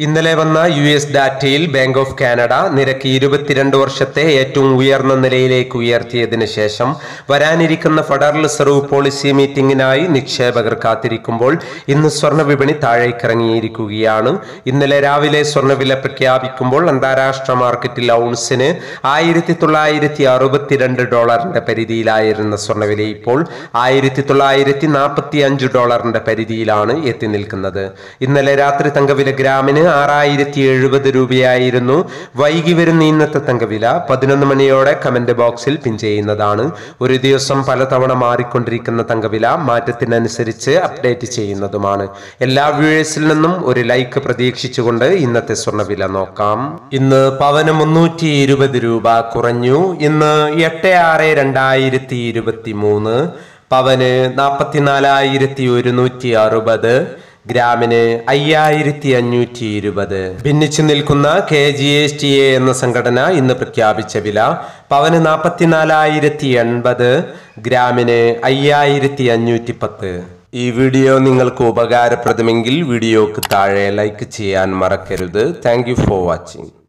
ഇന്നലെ വന്ന U S ഡാറ്റയിൽ ബാങ്ക് ഓഫ് കാനഡ നിരക്ക് ഇരുപത്തിരണ്ട് വർഷത്തെ ഏറ്റവും ഉയർന്ന നിലയിലേക്ക് ഉയർത്തിയതിനു ശേഷം വരാനിരിക്കുന്ന ഫെഡറൽ റിസർവ് പോളിസി മീറ്റിംഗിനായി നിക്ഷേപകർ കാത്തിരിക്കുമ്പോൾ ഇന്ന് സ്വർണ്ണ വിപണി താഴേക്കിറങ്ങിയിരിക്കുകയാണ് ഇന്നലെ രാവിലെ സ്വർണ്ണവില പ്രഖ്യാപിക്കുമ്പോൾ അന്താരാഷ്ട്ര മാർക്കറ്റിൽ ഔൺസിന് ആയിരത്തി തൊള്ളായിരത്തി അറുപത്തിരണ്ട് ഡോളറിന്റെ പരിധിയിലായിരുന്ന സ്വർണ്ണവില ഇപ്പോൾ ആയിരത്തി തൊള്ളായിരത്തി നാൽപ്പത്തി അഞ്ച് ഡോളറിന്റെ പരിധിയിലാണ് എത്തി നിൽക്കുന്നത് ഇന്നലെ രാത്രി തങ്കവില ഗ്രാമിന് ആറായിരത്തി എഴുപത് രൂപയായിരുന്നു വൈകി വരുന്ന ഇന്നത്തെ തങ്കവില പതിനൊന്ന് മണിയോടെ കമന്റ് ബോക്സിൽ പിൻ ചെയ്യുന്നതാണ് ഒരു ദിവസം പലതവണ മാറിക്കൊണ്ടിരിക്കുന്ന തങ്കവില മാറ്റത്തിനനുസരിച്ച് അപ്ഡേറ്റ് ചെയ്യുന്നതുമാണ് എല്ലാ വ്യൂവേഴ്സിൽ നിന്നും ഒരു ലൈക്ക് പ്രതീക്ഷിച്ചുകൊണ്ട് ഇന്നത്തെ സ്വർണ്ണവില നോക്കാം ഇന്ന് പവന് മുന്നൂറ്റി ഇരുപത് രൂപ കുറഞ്ഞു ഇന്ന് എട്ട് ആറ് രണ്ടായിരത്തി ഇരുപത്തി മൂന്ന് പവന് നാൽപ്പത്തിനാലായിരത്തി ഒരുന്നൂറ്റി അറുപത് ഗ്രാമിന് അയ്യായിരത്തി അഞ്ഞൂറ്റി ഇരുപത് ഭിന്നിച്ചു നിൽക്കുന്ന K G S T A എന്ന സംഘടന ഇന്ന് പ്രഖ്യാപിച്ച വില പവന് നാൽപ്പത്തിനാലായിരത്തി എൺപത് ഗ്രാമിന് അയ്യായിരത്തി അഞ്ഞൂറ്റി പത്ത് ഈ വീഡിയോ നിങ്ങൾക്ക് ഉപകാരപ്രദമെങ്കിൽ വീഡിയോക്ക് താഴെ ലൈക്ക് ചെയ്യാൻ മറക്കരുത് താങ്ക് ഫോർ വാച്ചിങ്